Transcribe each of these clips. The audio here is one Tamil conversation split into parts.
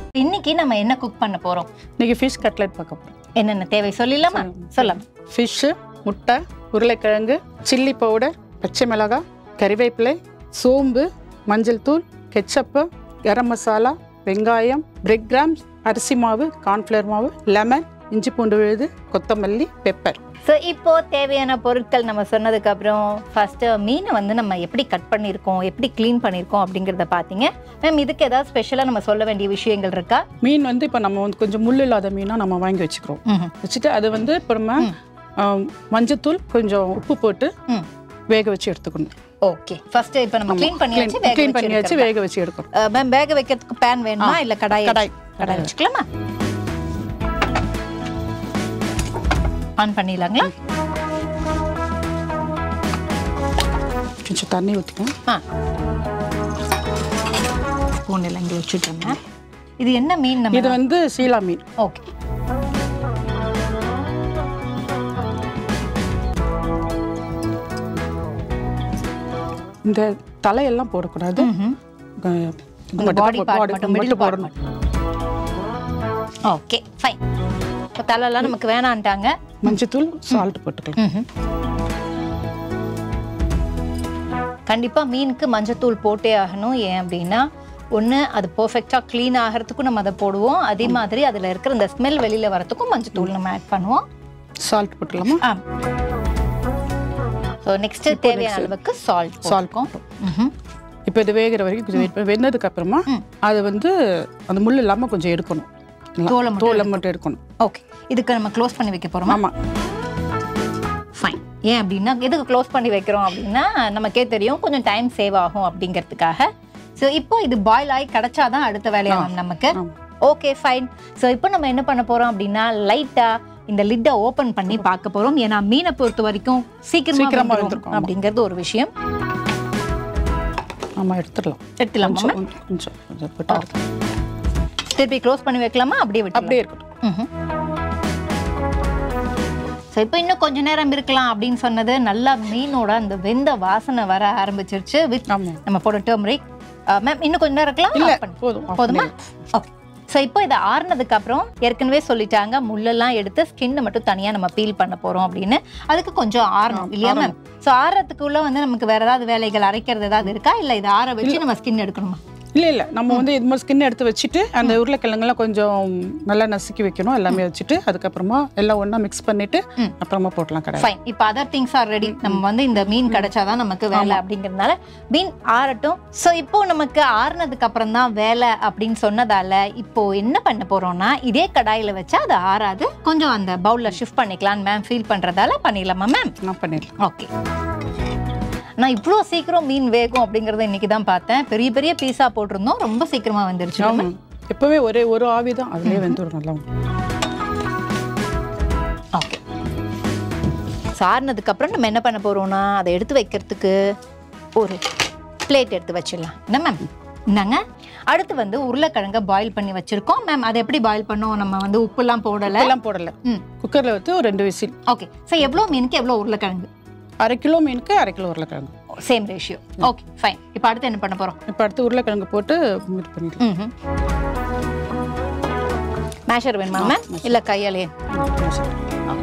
இன்னைக்கு நம்ம என்ன குக் பண்ண போறோம் இன்னைக்கு ஃபிஷ் கட்லெட் பார்க்க போகிறோம் என்னென்ன தேவை சொல்லிடலாமா சொல்லலாம் ஃபிஷ்ஷு முட்டை உருளைக்கிழங்கு சில்லி பவுடர் பச்சை மிளகாய் கறிவேப்பிலை சோம்பு மஞ்சள் தூள் கெச்சப்பு கரம் மசாலா வெங்காயம் பிரெட் கிராம்ஸ் அரிசி மாவு கார்ன்ஃப்ளவர் மாவு லெமன் இஞ்சி பூண்டு விழுது கொத்தமல்லி பெப்பர் ஸோ இப்போ தேவையான பொருட்கள் நம்ம சொன்னதுக்கு அப்புறம் ஃபர்ஸ்ட் மீனை வந்து நம்ம எப்படி கட் பண்ணியிருக்கோம் எப்படி க்ளீன் பண்ணியிருக்கோம் அப்படிங்கிறத பார்த்தீங்க மேம் இதுக்கு ஏதாவது ஸ்பெஷலாக நம்ம சொல்ல வேண்டிய விஷயங்கள் இருக்கா மீன் வந்து இப்போ நம்ம வந்து கொஞ்சம் முள் இல்லாத மீனாக நம்ம வாங்கி வச்சுக்கிறோம் ம்ஹும். வச்சுட்டு அது வந்து இப்போ நம்ம ம். ஆம், மஞ்சத்தூள் கொஞ்சம் உப்பு போட்டு ம். வேக வச்சு எடுத்துக்கணும் ஓக்கே ஃபர்ஸ்ட் இப்போ நம்ம க்ளீன் பண்ணியாச்சு வேக க்ளீன் பண்ணியாச்சு வச்சு வேக வச்சு எடுக்கணும் மேம் வேக வைக்கிறதுக்கு பேன் வேணுமா இல்ல கடாய் கடாய் கடாய் வச்சுக்கலாமா ஆன் பண்ணிடலாங்களா கொஞ்சம் தண்ணி ஊற்றிக்கணும் ஆ ஸ்பூன் எல்லாம் இங்கே வச்சுட்டோங்க இது என்ன மீன் நம்ம இது வந்து சீலா மீன் ஓகே இந்த தலையெல்லாம் போடக்கூடாது அஹ் இது மட்டும் பாடி போ- பார்ட் body மட்டும் மட்டும் மிடில் பார்ட் போடணும் ஓகே ஃபைன் இப்போ தலைலாம் நமக்கு வேணான்ட்டாங்க மஞ்சத்தூள் சால்ட் போட்டுக்கலாம் ம்ஹும். கண்டிப்பா மீனுக்கு மஞ்சத்தூள் போட்டே ஆகணும் ஏன் அப்படின்னா ஒன்று அது பர்ஃபெக்டாக க்ளீன் ஆகிறதுக்கும் நம்ம அதை போடுவோம் அதே மாதிரி அதில் இருக்கிற இந்த ஸ்மெல் வெளியில் வரத்துக்கும் மஞ்சத்தூள் நம்ம ஆட் பண்ணுவோம் சால்ட் போட்டுக்கலாமா ஆ ஸோ நெக்ஸ்ட் தேவையான அளவுக்கு சால்ட் சால்ட் ம் இப்போ இது வேகிற வரைக்கும் கொஞ்சம் வெயிட் பண்ணி வெந்ததுக்கு அப்புறமா ம். அது வந்து அந்த முள் இல்லாமல் கொஞ்சம் எடுக்கணும் தோலை மட்டும் தோலை மட்டும் எடுக்கணும் ஓகே இதுக்கு நம்ம க்ளோஸ் பண்ணி வைக்க போகிறோமா ஆமாம் ஃபைன் ஏன் அப்படின்னா எதுக்கு க்ளோஸ் பண்ணி வைக்கிறோம் அப்படின்னா நமக்கே தெரியும் கொஞ்சம் டைம் சேவ் ஆகும் அப்படிங்கிறதுக்காக ஸோ இப்போ இது பாயில் ஆகி கிடைச்சாதான் அடுத்த வேலையாகும் நமக்கு ஆமா. ஓகே ஃபைன் ஸோ இப்போ நம்ம என்ன பண்ண போறோம் அப்படின்னா லைட்டா இந்த லிட்டை ஓபன் பண்ணி பார்க்க போறோம் ஏன்னா மீனை பொறுத்த வரைக்கும் சீக்கிரமா சீக்கிரமா வெந்துரும் வெந்திருக்கும், ஆமா. அப்படிங்கிறது ஒரு விஷயம் ஆமாம் எடுத்துடலாம் எடுத்துலாமா கொஞ்சம் கொஞ்சம் கொஞ்சம் போட்டு எடுத்துக்கலாம். திருப்பி க்ளோஸ் பண்ணி வைக்கலாமா அப்படியே விட்டு அப்படியே இருக்கட்டும் ஸோ இப்போ இன்னும் கொஞ்ச நேரம் இருக்கலாம் அப்படின்னு சொன்னது நல்லா மீனோட அந்த வெந்த வாசனை வர ஆரம்பிச்சிருச்சு வித் ஆமாம் நம்ம போட டர்மரிக் மேம் இன்னும் கொஞ்ச நேரம் இருக்கலாம் இல்லை Off பண்ணு. போதும் off போதுமா பண்ணிடலாம். ஓகே ஸோ இப்போ இதை ஆறுனதுக்கு அப்புறம் ஏற்கனவே சொல்லிட்டாங்க முள்ளெல்லாம் எடுத்து ஸ்கின்னை மட்டும் தனியாக நம்ம பீல் பண்ண போறோம் அப்படின்னு அதுக்கு கொஞ்சம் ஆறணும் இல்லையா மேம் ஸோ ஆறதுக்குள்ள வந்து நமக்கு வேற ஏதாவது வேலைகள் அரைக்கிறது ஏதாவது இருக்கா இல்லை இதை ஆற வச்சு நம்ம ஸ்கின் எடுக்கணுமா இல்லை இல்லை நம்ம வந்து இது மாதிரி ஸ்கின் எடுத்து வச்சுட்டு அந்த உருளைக்கிழங்கெல்லாம் கொஞ்சம் நல்லா நசுக்கி வைக்கணும் எல்லாமே வச்சுட்டு அதுக்கப்புறமா எல்லாம் ஒன்றா மிக்ஸ் பண்ணிட்டு ம். அப்புறமா போட்டலாம் கடை ஃபைன் இப்போ அதர் திங்ஸ் ஆர் ரெடி நம்ம வந்து இந்த மீன் கிடைச்சாதான் நமக்கு வேலை அப்படிங்கிறதுனால மீன் ஆறட்டும் ஸோ இப்போ நமக்கு ஆறுனதுக்கு அப்புறம் தான் வேலை அப்படின்னு சொன்னதால இப்போ என்ன பண்ண போறோம்னா இதே கடாயில வச்சா அது ஆறாது கொஞ்சம் அந்த பவுல்ல ஷிஃப்ட் பண்ணிக்கலாம்னு மேம் ஃபீல் பண்றதால பண்ணிடலாமா மேம் நான் பண்ணிடலாம் ஓகே நான் இவ்வளோ சீக்கிரம் மீன் வேகும் அப்படிங்கறத இன்னைக்கு தான் பார்த்தேன் பெரிய பெரிய பீஸா போட்டிருந்தோம் ரொம்ப சீக்கிரமா வந்துருச்சு ஆமாம் எப்போவே ஒரே ஒரு ஆவி தான் அதுலேயே வெந்துடும் நல்லா ஓகே சாரினதுக்கு அப்புறம் நம்ம என்ன பண்ண போறோம்னா அதை எடுத்து வைக்கிறதுக்கு ஒரு பிளேட் எடுத்து வச்சிடலாம் என்ன மேம் இந்தாங்க அடுத்து வந்து உருளைக்கிழங்க பாயில் பண்ணி வச்சிருக்கோம் மேம் அதை எப்படி பாயில் பண்ணோம் நம்ம வந்து உப்புலாம் போடல எல்லாம் போடலை ம் குக்கரில் வச்சு ஒரு ரெண்டு விசில் ஓகே ஸோ எவ்வளோ மீனுக்கு எவ்வளோ உருளைக்கிழங்கு அரை கிலோ மீனுக்கு அரை கிலோ உருளைக்கிழங்கு சேம் ரேஷியோ ஓகே ஃபைன் இப்போ அடுத்து என்ன பண்ண போறோம் இப்போ அடுத்து உருளைக்கிழங்கு போட்டு இது பண்ணிடலாம் ம் மேஷர் வேணுமா மேம் இல்லை கையாலே ஓகே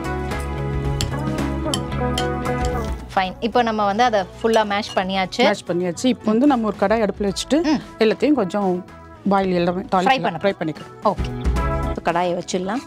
ஃபைன் இப்போ நம்ம வந்து அதை ஃபுல்லாக மேஷ் பண்ணியாச்சு மேஷ் பண்ணியாச்சு இப்போ வந்து நம்ம ஒரு கடாய் அடுப்பில் வச்சுட்டு ம். எல்லாத்தையும் கொஞ்சம் பாயில் எல்லாமே Fry பண்ண ஃப்ரை பண்ணிக்கலாம் ஓகே இப்போ கடாயை வச்சிடலாம்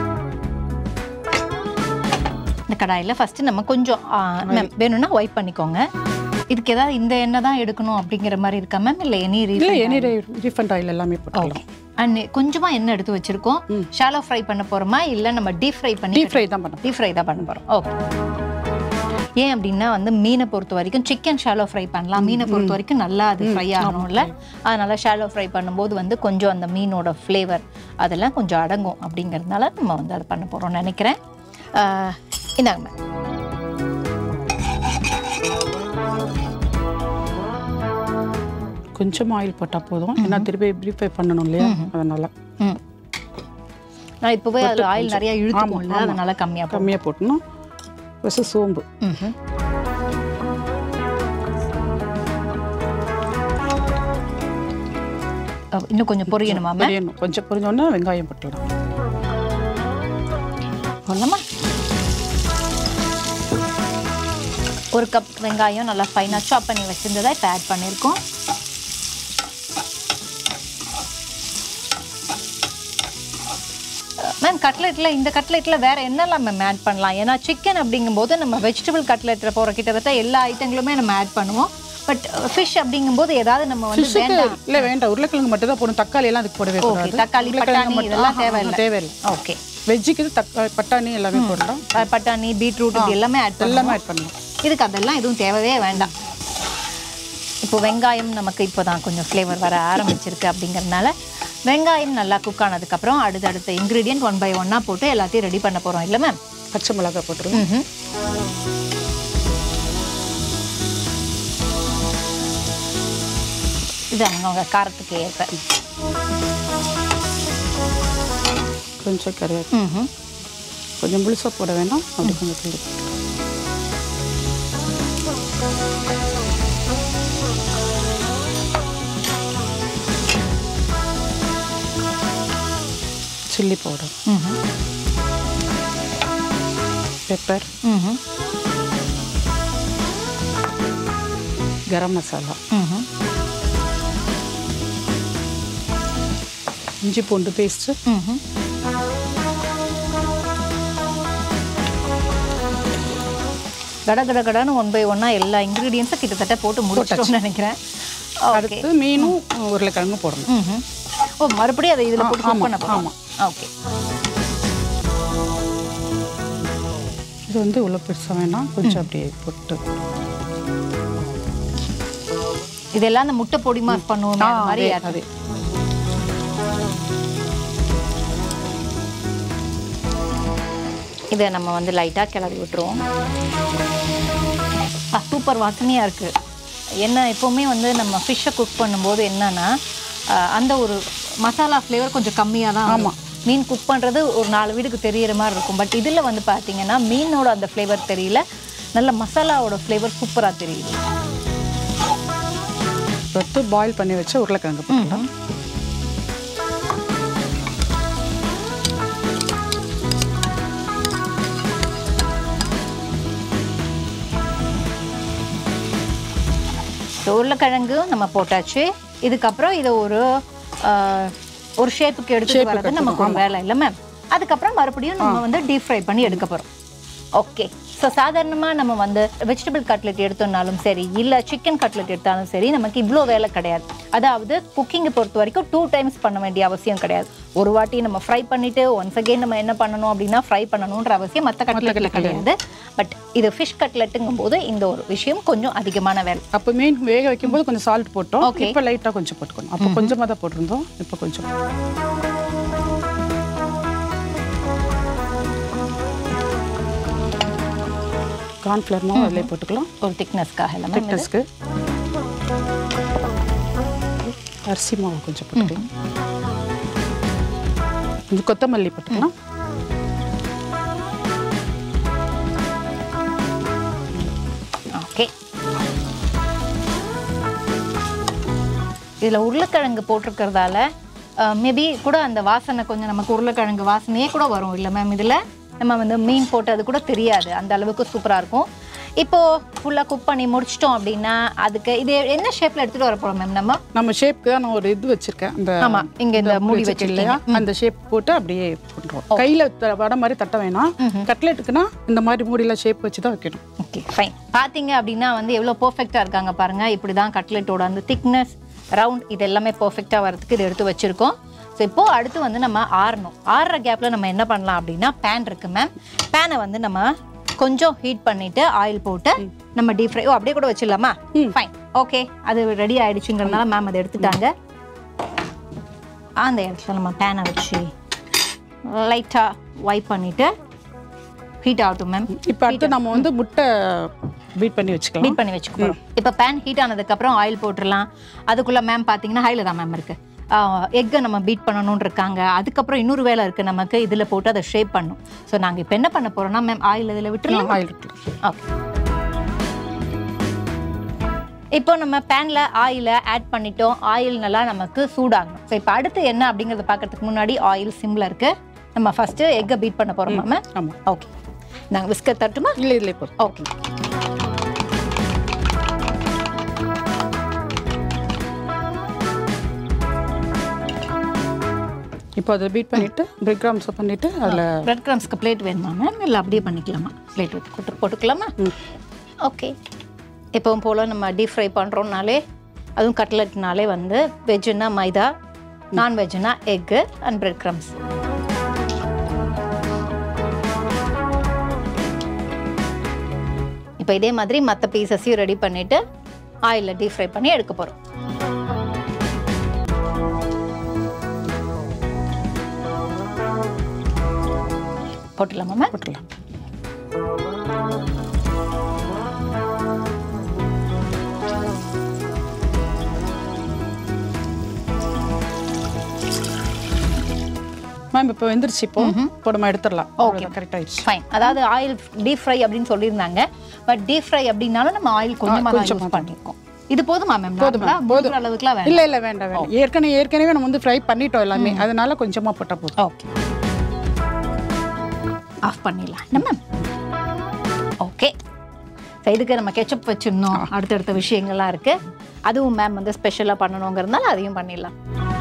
இந்த கடாயில் ஃபஸ்ட்டு நம்ம கொஞ்சம் ஆ, மேம் வேணும்னா ஒயிட் பண்ணிக்கோங்க இதுக்கு ஏதாவது இந்த எண்ணெய் தான் எடுக்கணும் அப்படிங்கிற மாதிரி இருக்கா மேம் இல்லை எனி இல்லை ரீசன் எனி ரீஃபண்ட் ஆயில் எல்லாமே போட்டுக்கலாம் அண்ட் கொஞ்சமாக எண்ணெய் எடுத்து வச்சிருக்கோம் ம். ஷாலோ ஃப்ரை பண்ண போகிறோமா இல்லை நம்ம டீப் ஃப்ரை பண்ணி டீப் ஃப்ரை தான் பண்ணணும் டீப் ஃப்ரை தான் பண்ண போகிறோம் ஓகே ஏன் அப்படின்னா வந்து மீனை பொறுத்த வரைக்கும் சிக்கன் ஷாலோ ஃப்ரை பண்ணலாம் மீனை பொறுத்த வரைக்கும் நல்லா அது ஃப்ரை ஆகணும்ல அதனால ஷாலோ ஃப்ரை பண்ணும்போது வந்து கொஞ்சம் அந்த மீனோட ஃப்ளேவர் அதெல்லாம் கொஞ்சம் அடங்கும் அப்படிங்கிறதுனால நம்ம வந்து அதை பண்ண போகிறோம்னு நினைக்கிறேன் ஆஹ், இந்தாங்க மேம் கொஞ்சம் ஆயில் போட்டால் போதும் ஏன்னா திருப்பி டீப் ஃப்ரை பண்ணணும் இல்லையா அதனால ம் நான் இப்போவே அது ஆயில் நிறைய இழுத்துக்கும்ல ஆமா. அதனால கம்மியாக போகும் கம்மியாக போட்டணும் ஃபஸ்ட்டு சோம்பு ம்ஹும். அஹ், இன்னும் கொஞ்சம் பொரியணுமா மேம் பொரியணும் கொஞ்சம் பொரிஞ்சோடனே வெங்காயம் போட்டுடலாம் போடலாமா ஒரு கப் வெங்காயம் நல்லா ஃபைனாக சாப் பண்ணி வச்சிருந்ததை இப்போ ஆட் பண்ணியிருக்கோம் மேம் கட்லெட்டில் இந்த கட்லெட்டில் வேற என்னெல்லாம் மேம் ஆட் பண்ணலாம் ஏன்னா சிக்கன் அப்படிங்கும்போது நம்ம வெஜிடபிள் கட்லெட்டில் போகிற கிட்டத்தட்ட எல்லா ஐட்டங்களுமே நம்ம ஆட் பண்ணுவோம் பட் ஃபிஷ் அப்படிங்கும்போது ஏதாவது நம்ம வந்து வேண்டாம் இல்லை வேண்டாம் உருளைக்கிழங்கு மட்டும் தான் போடணும் தக்காளி எல்லாம் அதுக்கு போடவே ஓகே கூடாது தக்காளி பட்டாணி இதெல்லாம் தேவையில்லை தேவையில்லை ஓகே வெஜ்ஜுக்கு தக்காளி பட்டாணி எல்லாமே போடலாம் பட்டாணி பீட்ரூட் இது எல்லாமே ஆட் பண்ணலாம் எல்லாமே ஆட் பண்ணலாம் இதுக்கு அதெல்லாம் எதுவும் தேவையே வேண்டாம் இப்போ வெங்காயம் நமக்கு இப்போ தான் கொஞ்சம் ஃப்ளேவர் வர ஆரம்பிச்சிருக்கு அப்படிங்கறதுனால வெங்காயம் நல்லா குக் ஆனதுக்கப்புறம் அடுத்தடுத்த இன்க்ரீடியன்ட் ஒன் பை ஒன்னாக போட்டு எல்லாத்தையும் ரெடி பண்ண போகிறோம் இல்லை மேம் பச்சை மிளகாய் போட்டுருவோம் ம் இது அவங்க காரத்துக்கு ஏற்ப கொஞ்சம் கரையா ம் கொஞ்சம் முழுசாக போட வேண்டாம் அப்படி கொஞ்சம் கிள்ளி சில்லி பவுடர் ம் பெப்பர் ம் கரம் மசாலா ம் இஞ்சி பூண்டு பேஸ்ட்டு ம் கட கட கடன்னு ஒன் பை ஒன்னா எல்லா இன்க்ரீடியன்ஸும் கிட்டத்தட்ட போட்டு முடிச்சிட்டோம்னு நினைக்கிறேன் ஓகே அடுத்து மீனும் உருளைக்கிழங்கும் போடணும் ம்ஹும். ஓ மறுபடியும் அதை இதில் போட்டு குக் ஆமா, பண்ண போகிறோம் ஆமா. ஓகே இது வந்து இவ்வளோ பெருசாக வேணாம் கொஞ்சம் அப்படியே போட்டு இதெல்லாம் அந்த முட்டை பொடி மாஸ் பண்ணுவோமே அந்த மாதிரி அதே, அதே இதை நம்ம வந்து லைட்டாக கிளறி விட்டுருவோம் சூப்பர் வாசனையாக இருக்குது என்ன எப்போவுமே வந்து நம்ம ஃபிஷ்ஷை குக் பண்ணும்போது என்னன்னா அஹ், அந்த ஒரு மசாலா ஃப்ளேவர் கொஞ்சம் கம்மியாக தான் ஆமாம் மீன் குக் பண்ணுறது ஒரு நாலு வீடுக்கு தெரியற மாதிரி இருக்கும் பட் இதில் வந்து பார்த்தீங்கன்னா மீனோட அந்த ஃப்ளேவர் தெரியல நல்ல மசாலாவோட ஃப்ளேவர் சூப்பராக தெரியுது எடுத்து பாயில் பண்ணி வச்ச உருளைக்கிழங்கு போட்டுக்கலாம் ஸோ உருளைக்கிழங்கு நம்ம போட்டாச்சு இதுக்கப்புறம் இதை ஒரு ஆஹ், ஒரு ஷேப்புக்கு எடுத்து வரது நமக்கு ஒரு வேலை இல்லை மேம் அதுக்கப்புறம் மறுபடியும் நம்ம வந்து டீப் ஃப்ரை பண்ணி எடுக்க போகிறோம் ஓகே ஸோ சாதாரணமாக நம்ம வந்து வெஜிடபிள் கட்லெட் எடுத்தோம்னாலும் சரி இல்லை சிக்கன் கட்லெட் எடுத்தாலும் சரி நமக்கு இவ்வளோ வேலை கிடையாது அதாவது குக்கிங்கை பொறுத்த வரைக்கும் டூ டைம்ஸ் பண்ண வேண்டிய அவசியம் கிடையாது ஒரு வாட்டி நம்ம ஃப்ரை பண்ணிட்டு ஒன்ஸ் அகெயின் நம்ம என்ன பண்ணணும் அப்படின்னா ஃப்ரை பண்ணணுன்ற அவசியம் மற்ற கட்லெட்டில் கிடையாது பட் இது ஃபிஷ் கட்லெட்டுங்கும் போது இந்த ஒரு விஷயம் கொஞ்சம் அதிகமான வேலை அப்போ மீன் வேக வைக்கும்போது கொஞ்சம் சால்ட் போட்டோம் Okay. இப்போ லைட்டாக கொஞ்சம் போட்டுக்கணும் அப்போ கொஞ்சமாக தான் போட்டிருந்தோம் இப்போ கொஞ்சம் கார்ன்ஃப்ளவர் மாவு அதிலே போட்டுக்கலாம் ஒரு திக்னஸ்க்காக எல்லாமே திக்னஸ்க்கு அரிசி மாவு கொஞ்சம் போட்டுக்கலாம் கொஞ்சம் கொத்தமல்லி போட்டுக்கலாம் ஓகே இதில் உருளைக்கிழங்கு போட்டிருக்கிறதால மேபி கூட அந்த வாசனை கொஞ்சம் நமக்கு உருளைக்கிழங்கு வாசனையே கூட வரும் இல்லை மேம் இதில் நம்ம வந்து மீன் போட்டது கூட தெரியாது அந்த அளவுக்கு சூப்பராக இருக்கும் இப்போ ஃபுல்லாக குக் பண்ணி முடிச்சிட்டோம் அப்படின்னா அதுக்கு இது என்ன ஷேப்பில் எடுத்துகிட்டு வர போகிறோம் மேம் நம்ம நம்ம ஷேப்க்கு தான் நான் ஒரு இது வச்சிருக்கேன் அந்த ஆமா, இங்க இந்த மூடி வச்சிருக்கேன் இல்லையா அந்த ஷேப் போட்டு அப்படியே போட்டுருவோம் கையில த- வட மாதிரி தட்ட வேணாம் கட்லெட்டுக்குன்னா இந்த மாதிரி மூடியில் ஷேப் வச்சு தான் வைக்கணும் ஓகே ஃபைன் பார்த்தீங்க அப்படின்னா வந்து எவ்வளோ பர்ஃபெக்டாக இருக்காங்க பாருங்க இப்படி தான் கட்லெட்டோட அந்த திக்னஸ் ரவுண்ட் இது எல்லாமே பர்ஃபெக்டாக வரதுக்கு இது எடுத்து வச்சிருக்கோம் ஸோ இப்போ அடுத்து வந்து நம்ம ஆறணும் ஆறுற கேப்பில் நம்ம என்ன பண்ணலாம் அப்படின்னா பேன் இருக்கு மேம் பேனை வந்து நம்ம கொஞ்சம் ஹீட் பண்ணிட்டு ஆயில் போட்டு நம்ம டீப் ஃப்ரை ஓ அப்படியே கூட வச்சிடலாமா ஃபைன் ஓகே அது ரெடி ஆயிடுச்சுங்கிறதுனால மேம் அதை எடுத்துட்டாங்க அந்த இடத்துல நம்ம பேனை வச்சு லைட்டாக வைப் பண்ணிட்டு ஹீட் ஆகட்டும் மேம் இப்போ அடுத்து நம்ம வந்து முட்டை பீட் பண்ணி வச்சுக்கலாம் பீட் பண்ணி வச்சுக்க போகிறோம் இப்போ பேன் ஹீட் ஆனதுக்கப்புறம் ஆயில் போட்டுடலாம் அதுக்குள்ளே மேம் பார்த்தீங்கன்னா ஹையில் தான் மேம் இருக்குது எக்கை நம்ம பீட் பண்ணணும்னு இருக்காங்க அதுக்கப்புறம் இன்னொரு வேலை இருக்குது நமக்கு இதில் போட்டு அதை ஷேப் பண்ணும் ஸோ நாங்கள் இப்போ என்ன பண்ண போகிறோம்னா மேம் ஆயில் இதில் விட்டுருலாம் ஆயில் இருக்கு ஓகே இப்போ நம்ம பேன்ல ஆயிலை ஆட் பண்ணிட்டோம் ஆயில் நல்லா நமக்கு சூடாகணும் ஸோ இப்போ அடுத்து என்ன அப்படிங்கறத பார்க்கறதுக்கு முன்னாடி ஆயில் சிம்ல இருக்கு நம்ம ஃபர்ஸ்ட் எக்கை பீட் பண்ண போறோம் மேம் ஆமாம் ஓகே நாங்கள் விஸ்கர் தட்டுமா இல்லை இல்லை இப்போ ஓகே இப்போ அதை பீட் பண்ணிவிட்டு பிரெட் கிராம்ஸை பண்ணிவிட்டு அதில் பிரெட் கிரம்ஸ்க்கு பிளேட் வேணுமா மேம் இல்லை அப்படியே பண்ணிக்கலாமா பிளேட் போட்டு போட்டுக்கலாமா ஓகே எப்பவும் போல் நம்ம டீப் ஃப்ரை பண்ணுறோம்னாலே அதுவும் கட்லெட்னாலே வந்து வெஜ்ஜுன்னா மைதா நான்வெஜ்னா எக்கு அண்ட் பிரெட் கிரம்ஸ் இப்போ இதே மாதிரி மற்ற பீசஸையும் ரெடி பண்ணிட்டு ஆயிலில் டீப் ஃப்ரை பண்ணி எடுக்க போகிறோம் போட்டுடலாமா மேம் போட்டுடலாம் மேம் இப்போ வெந்துருச்சு இப்போ இப்போ நம்ம எடுத்துடலாம் ஓகே கரெக்ட் ஆயிடுச்சு ஃபைன் அதாவது ஆயில் டீப் ஃப்ரை அப்படின்னு சொல்லியிருந்தாங்க பட் டீப் ஃப்ரை அப்படின்னாலும் நம்ம ஆயில் கொஞ்சமாக தான் யூஸ் பண்ணியிருக்கோம் இது போதுமா மேம் போதுமா போதும் அளவுக்குலாம் வேணும் இல்லை இல்லை வேண்டாம் வேண்டாம் ஏற்கனவே ஏற்கனவே நம்ம வந்து ஃப்ரை பண்ணிட்டோம் எல்லாமே அதனால கொஞ்சமாக போட்டால் போதும் ஓகே ஆஃப் பண்ணிடலாம் என்ன மேம் ஓகே ஸோ இதுக்கு நம்ம கெச்சப் வச்சிடணும் அடுத்தடுத்த விஷயங்கள்லாம் இருக்கு அதுவும் மேம் வந்து ஸ்பெஷலாக பண்ணணுங்கிறதுனால அதையும் பண்ணிடலாம்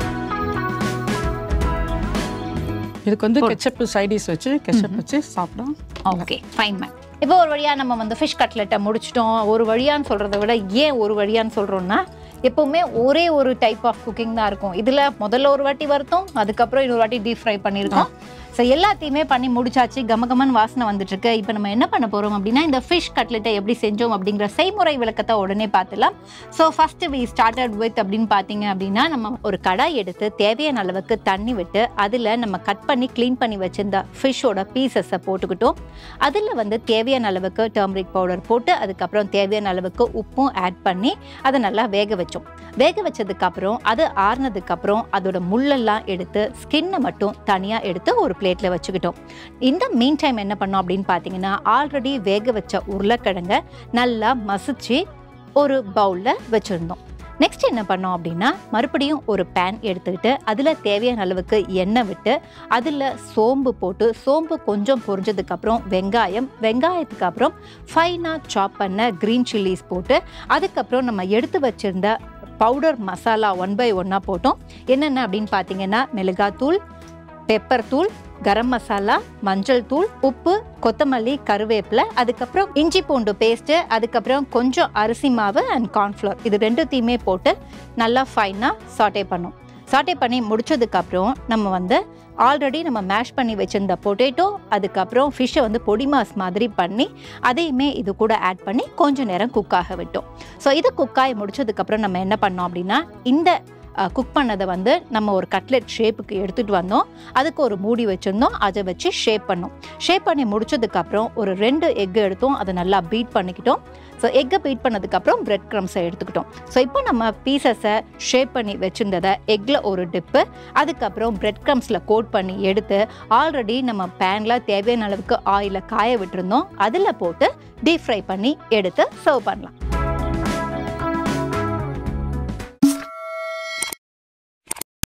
இதுக்கு வந்து கெச்சப் சைடிஸ் வச்சு கெச்சப் வச்சு சாப்பிடும் ஓகே ஃபைன் மேம் இப்போ ஒரு வழியாக நம்ம வந்து ஃபிஷ் கட்லெட்டை முடிச்சிட்டோம் ஒரு வழியான்னு சொல்கிறத விட ஏன் ஒரு வழியான்னு சொல்கிறோன்னா எப்பவுமே ஒரே ஒரு டைப் ஆஃப் குக்கிங் தான் இருக்கும் இதில் முதல்ல ஒரு வாட்டி வருத்தோம் அதுக்கப்புறம் இன்னொரு வாட்டி டீப் ஃப்ரை பண்ணியிருக்கோம் ஸோ எல்லாத்தையுமே பண்ணி முடிச்சாச்சு கமகமன் வாசனை வந்துட்டு இருக்கு இப்போ நம்ம என்ன பண்ண போகிறோம் அப்படின்னா இந்த ஃபிஷ் கட்லெட்டை எப்படி செஞ்சோம் அப்படிங்கிற செய்முறை விளக்கத்தை உடனே பார்த்துலாம் so first we started with அப்படின்னு பார்த்தீங்க அப்படின்னா நம்ம ஒரு கடாய் எடுத்து தேவையான அளவுக்கு தண்ணி விட்டு அதில் நம்ம கட் பண்ணி க்ளீன் பண்ணி வச்சிருந்த ஃபிஷ்ஷோட பீசஸை போட்டுக்கிட்டோம் அதில் வந்து தேவையான அளவுக்கு டர்மரிக் பவுடர் போட்டு அதுக்கப்புறம் தேவையான அளவுக்கு உப்பும் ஆட் பண்ணி அதை நல்லா வேக வச்சோம் வேக வச்சதுக்கு அப்புறம் அது ஆறுனதுக்கு அப்புறம் அதோட முள்ளெல்லாம் எடுத்து ஸ்கின்னை மட்டும் தனியாக எடுத்து ஒரு பிளேட்டில் வச்சுக்கிட்டோம் இந்த மீன் டைம் என்ன பண்ணோம் அப்படின்னு பார்த்தீங்கன்னா ஆல்ரெடி வேக வச்ச உருளைக்கிழங்க நல்லா மசிச்சு ஒரு பவுலில் வச்சுருந்தோம் நெக்ஸ்ட் என்ன பண்ணோம் அப்படின்னா மறுபடியும் ஒரு பேன் எடுத்துக்கிட்டு அதில் தேவையான அளவுக்கு எண்ணெய் விட்டு அதில் சோம்பு போட்டு சோம்பு கொஞ்சம் பொரிஞ்சதுக்கப்புறம் வெங்காயம் வெங்காயத்துக்கு அப்புறம் ஃபைனாக சாப் பண்ண க்ரீன் சில்லிஸ் போட்டு அதுக்கப்புறம் நம்ம எடுத்து வச்சிருந்த பவுடர் மசாலா ஒன் பை ஒன்னாக போட்டோம் என்னென்ன அப்படின்னு பார்த்தீங்கன்னா மிளகாத்தூள் பெப்பர் தூள் கரம் மசாலா மஞ்சள் தூள் உப்பு கொத்தமல்லி கருவேப்பிலை அதுக்கப்புறம் இஞ்சி பூண்டு பேஸ்ட்டு அதுக்கப்புறம் கொஞ்சம் அரிசி மாவு அண்ட் கார்ன்ஃப்ளவர் இது ரெண்டுத்தையுமே போட்டு நல்லா ஃபைனாக சாட்டே பண்ணோம் சாட்டே பண்ணி முடிச்சதுக்கப்புறம் நம்ம வந்து ஆல்ரெடி நம்ம மேஷ் பண்ணி வச்சிருந்த பொட்டேட்டோ அதுக்கப்புறம் ஃபிஷ்ஷை வந்து பொடி மாஸ் மாதிரி பண்ணி அதையுமே இது கூட ஆட் பண்ணி கொஞ்ச நேரம் குக் ஆக விட்டோம் ஸோ இது குக்காய் முடிச்சதுக்கப்புறம் நம்ம என்ன பண்ணோம் அப்படின்னா இந்த குக் பண்ணதை வந்து நம்ம ஒரு கட்லெட் ஷேப்புக்கு எடுத்துகிட்டு வந்தோம் அதுக்கு ஒரு மூடி வச்சுருந்தோம் அதை வச்சு ஷேப் பண்ணோம் ஷேப் பண்ணி முடிச்சதுக்கப்புறம் ஒரு ரெண்டு எக் எடுத்தோம் அதை நல்லா பீட் பண்ணிக்கிட்டோம் ஸோ எக்கை பீட் பண்ணதுக்கப்புறம் பிரெட் க்ரம்ஸை எடுத்துக்கிட்டோம் ஸோ இப்போ நம்ம பீசஸை ஷேப் பண்ணி வச்சுருந்ததை எக்கில் ஒரு டிப்பு அதுக்கப்புறம் பிரெட் க்ரம்ஸில் கோட் பண்ணி எடுத்து ஆல்ரெடி நம்ம பேனில் தேவையான அளவுக்கு ஆயிலை காய விட்டுருந்தோம் அதில் போட்டு டீப் ஃப்ரை பண்ணி எடுத்து சர்வ் பண்ணலாம்